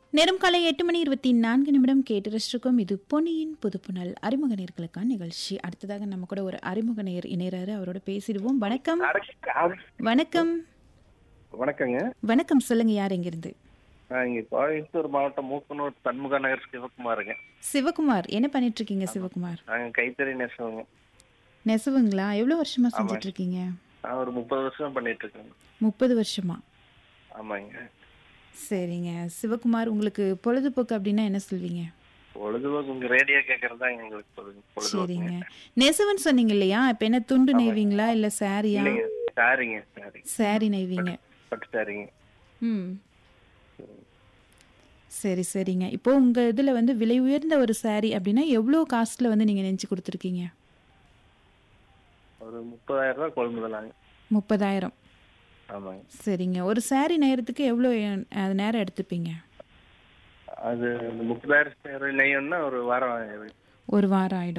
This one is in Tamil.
நேரம் காலை எட்டு மணி இருபத்தி நான்கு நிமிடம் கேட்டு ரசிச்சிருக்கோம் இது பொன்னியின் புதுப்புணல் அறிமுக நேர்களுக்கான நிகழ்ச்சி அடுத்ததாக நம்ம கூட ஒரு அறிமுக நேர் இணையறாரு அவரோட பேசிடுவோம் வணக்கம் வணக்கம் வணக்கங்க வணக்கம் சொல்லுங்க யார் எங்கிருந்து நான் இங்க கோயம்புத்தூர் மாவட்டம் மூக்கனூர் சண்முக நகர் சிவகுமாருங்க சிவகுமார் என்ன பண்ணிட்டு இருக்கீங்க சிவகுமார் நாங்க கைத்தறி நெசவுங்க நெசவுங்களா எவ்வளவு வருஷமா செஞ்சுட்டு இருக்கீங்க நான் ஒரு முப்பது வருஷம் பண்ணிட்டு இருக்கேங்க முப்பது வருஷமா ஆமாங்க சரிங்க சிவகுமார் உங்களுக்கு பொழுதுபோக்கு அப்படின்னா என்ன சொல்வீங்க பொழுதுபோக்கு உங்க ரேடியோ கேட்கறது தான் எங்களுக்கு பொழுது பொழுதுபோக்குங்க சரிங்க நெசவுன்னு சொன்னீங்க இல்லையா இப்ப என்ன துண்டு நெய்வீங்களா இல்ல சாரியா இல்லைங்க சாரிங்க சாரி சாரி நெய்வீங்க பட்டு சாரிங்க ம் சரி சரிங்க இப்போ உங்க இதுல வந்து விலை உயர்ந்த ஒரு saree அப்படின்னா எவ்வளோ காஸ்ட்ல வந்து நீங்க நெஞ்சு கொடுத்துருக்கீங்க ஒரு முப்பதாயிரம் ரூபாய் கொள்முதலாங்க முப்பதாயிரம் ஆமாங்க சரிங்க ஒரு saree நேரத்துக்கு எவ்வளோ அது நேரம் எடுத்துப்பீங்க அது முப்பதாயிரம் நெய்யம்னா ஒரு வாரம் ஆயிடும். ஒரு வாரம் ஆயிடும்